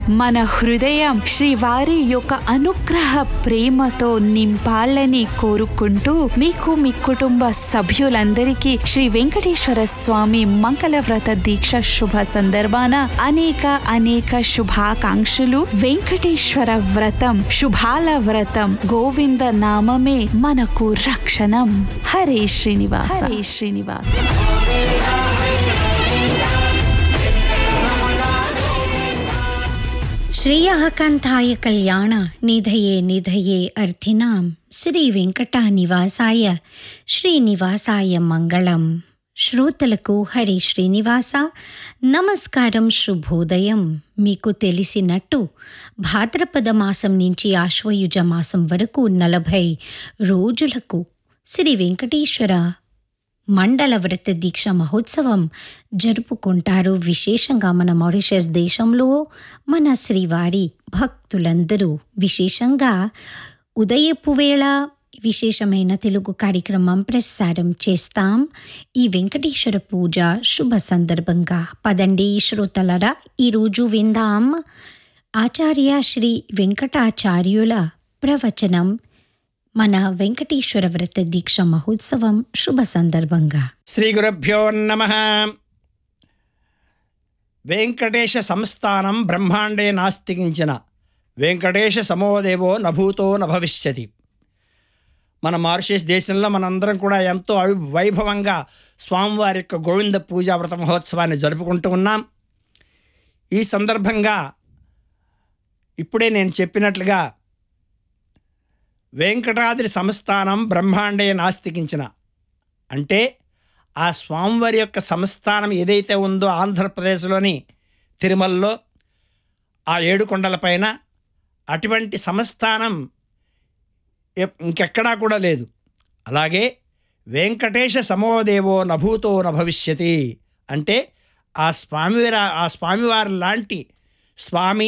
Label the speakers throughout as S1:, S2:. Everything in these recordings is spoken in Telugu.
S1: మన హృదయం శ్రీవారి యొక్క అనుగ్రహ ప్రేమతో నింపాలని కోరుకుంటూ మీకు మీ కుటుంబ సభ్యులందరికీ శ్రీ వెంకటేశ్వర స్వామి మంగళ వ్రత దీక్ష శుభ సందర్భాన అనేక అనేక శుభాకాంక్షలు వెంకటేశ్వర వ్రతం శుభాల వ్రతం గోవింద నామమే మనకు రక్షణం హరే శ్రీనివాస హరే శ్రీనివాస
S2: శ్రేయఃకాంతాయ కళ్యాణ నిధయే నిధయే అర్థినాం శ్రీ వెంకటానివాసాయ శ్రీనివాసాయ మంగళం శ్రోతలకు హరి శ్రీనివాస నమస్కారం శుభోదయం మీకు తెలిసినట్టు భాద్రపద మాసం నుంచి ఆశ్వయుజ మాసం వరకు నలభై రోజులకు శ్రీ వెంకటేశ్వర మండల వ్రత దీక్ష మహోత్సవం జరుపుకుంటారు విశేషంగా మన మారిషస్ దేశంలో మన శ్రీవారి భక్తులందరూ విశేషంగా ఉదయపు వేళ విశేషమైన తెలుగు కార్యక్రమం ప్రసారం చేస్తాం ఈ వెంకటేశ్వర పూజ శుభ సందర్భంగా పదండి శ్రోతలరా ఈరోజు విందాం ఆచార్య శ్రీ వెంకటాచార్యుల ప్రవచనం మన వెంకటేశ్వర వ్రత దీక్ష మహోత్సవం శుభ సందర్భంగా
S3: శ్రీ గురుభ్యో నమ వెంకటేశ సంస్థానం బ్రహ్మాండే నాస్తికించిన వెంకటేశ సమోదేవో నభూతో నభవిష్యతి మన మారిషస్ దేశంలో మనందరం కూడా ఎంతో అవి వైభవంగా స్వామివారి యొక్క గోవింద పూజా వ్రత మహోత్సవాన్ని జరుపుకుంటూ ఉన్నాం ఈ సందర్భంగా ఇప్పుడే నేను చెప్పినట్లుగా వెంకటాద్రి సంస్థానం బ్రహ్మాండే నాస్తికించిన అంటే ఆ స్వామివారి యొక్క సంస్థానం ఏదైతే ఉందో ఆంధ్రప్రదేశ్లోని తిరుమలలో ఆ ఏడు కొండలపైన అటువంటి సంస్థానం ఎప్- ఇంకెక్కడా కూడా లేదు అలాగే వెంకటేశ సమోదేవో నభూతో నభవిష్యతి అంటే ఆ స్వామివారి ఆ స్వామివారి లాంటి స్వామి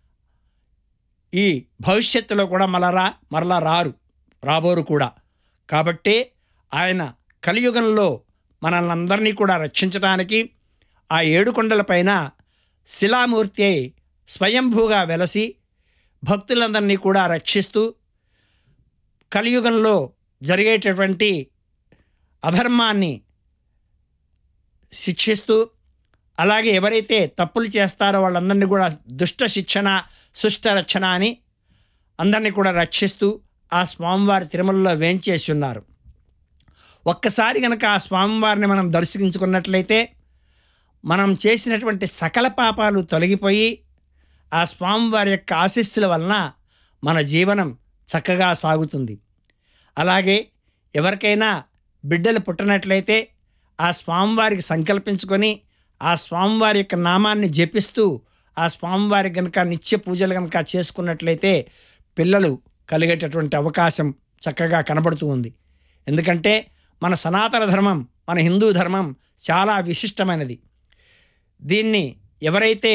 S3: ఈ భవిష్యత్తులో కూడా మరలా మరలా రారు రాబోరు కూడా కాబట్టే ఆయన కలియుగంలో మనల్ని అందరినీ కూడా రక్షించడానికి ఆ ఏడు కొండలపైన శిలామూర్తి అయి స్వయంభూగా వెలసి భక్తులందరినీ కూడా రక్షిస్తూ కలియుగంలో జరిగేటటువంటి అధర్మాన్ని శిక్షిస్తూ అలాగే ఎవరైతే తప్పులు చేస్తారో వాళ్ళందరినీ కూడా దుష్ట శిక్షణ సుష్ట రక్షణ అని అందరినీ కూడా రక్షిస్తూ ఆ స్వామివారి తిరుమలలో వేంచేసి ఉన్నారు ఒక్కసారి కనుక ఆ స్వామివారిని మనం దర్శించుకున్నట్లయితే మనం చేసినటువంటి సకల పాపాలు తొలగిపోయి ఆ స్వామివారి యొక్క ఆశీస్సుల వలన మన జీవనం చక్కగా సాగుతుంది అలాగే ఎవరికైనా బిడ్డలు పుట్టినట్లయితే ఆ స్వామివారికి సంకల్పించుకొని ఆ స్వామివారి యొక్క నామాన్ని జపిస్తూ ఆ స్వామివారి కనుక నిత్య పూజలు కనుక చేసుకున్నట్లయితే పిల్లలు కలిగేటటువంటి అవకాశం చక్కగా కనబడుతూ ఉంది ఎందుకంటే మన సనాతన ధర్మం మన హిందూ ధర్మం చాలా విశిష్టమైనది దీన్ని ఎవరైతే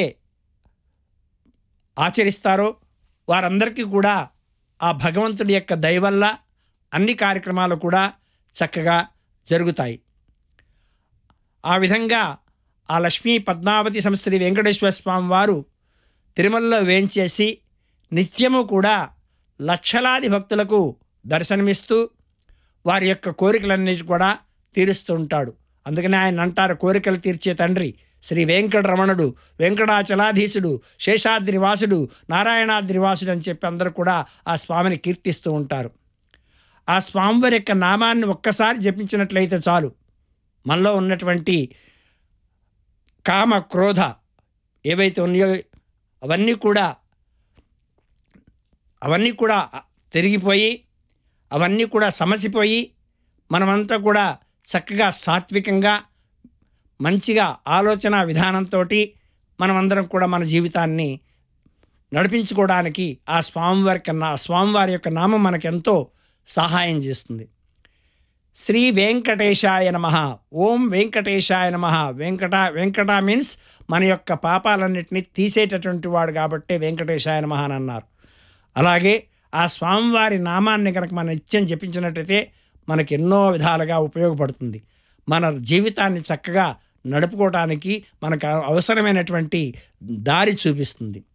S3: ఆచరిస్తారో వారందరికీ కూడా ఆ భగవంతుడి యొక్క దయ వల్ల అన్ని కార్యక్రమాలు కూడా చక్కగా జరుగుతాయి ఆ విధంగా ఆ లక్ష్మీ పద్మావతి సంస్థ వెంకటేశ్వర స్వామి వారు తిరుమలలో వేంచేసి నిత్యము కూడా లక్షలాది భక్తులకు దర్శనమిస్తూ వారి యొక్క కోరికలన్నిటి కూడా తీరుస్తూ ఉంటాడు అందుకనే ఆయన అంటారు కోరికలు తీర్చే తండ్రి శ్రీ వెంకటరమణుడు వెంకటాచలాధీశుడు శేషాద్రి వాసుడు నారాయణాద్రి వాసుడు అని చెప్పి అందరూ కూడా ఆ స్వామిని కీర్తిస్తూ ఉంటారు ఆ స్వామివారి యొక్క నామాన్ని ఒక్కసారి జపించినట్లయితే చాలు మనలో ఉన్నటువంటి కామ క్రోధ ఏవైతే ఉన్నాయో అవన్నీ కూడా అవన్నీ కూడా తిరిగిపోయి అవన్నీ కూడా సమసిపోయి మనమంతా కూడా చక్కగా సాత్వికంగా మంచిగా ఆలోచన విధానంతో మనమందరం కూడా మన జీవితాన్ని నడిపించుకోవడానికి ఆ స్వామివారి యొక్క నా స్వామివారి యొక్క నామం మనకెంతో సహాయం చేస్తుంది శ్రీ వెంకటేశాయ నమ ఓం వెంకటేశాయ నమ వెంకట వెంకట మీన్స్ మన యొక్క పాపాలన్నింటినీ తీసేటటువంటి వాడు కాబట్టి వెంకటేశాయ నమ అని అన్నారు అలాగే ఆ స్వామివారి నామాన్ని కనుక మనం నిత్యం జపించినట్టయితే మనకు ఎన్నో విధాలుగా ఉపయోగపడుతుంది మన జీవితాన్ని చక్కగా నడుపుకోవటానికి మనకు అవసరమైనటువంటి దారి చూపిస్తుంది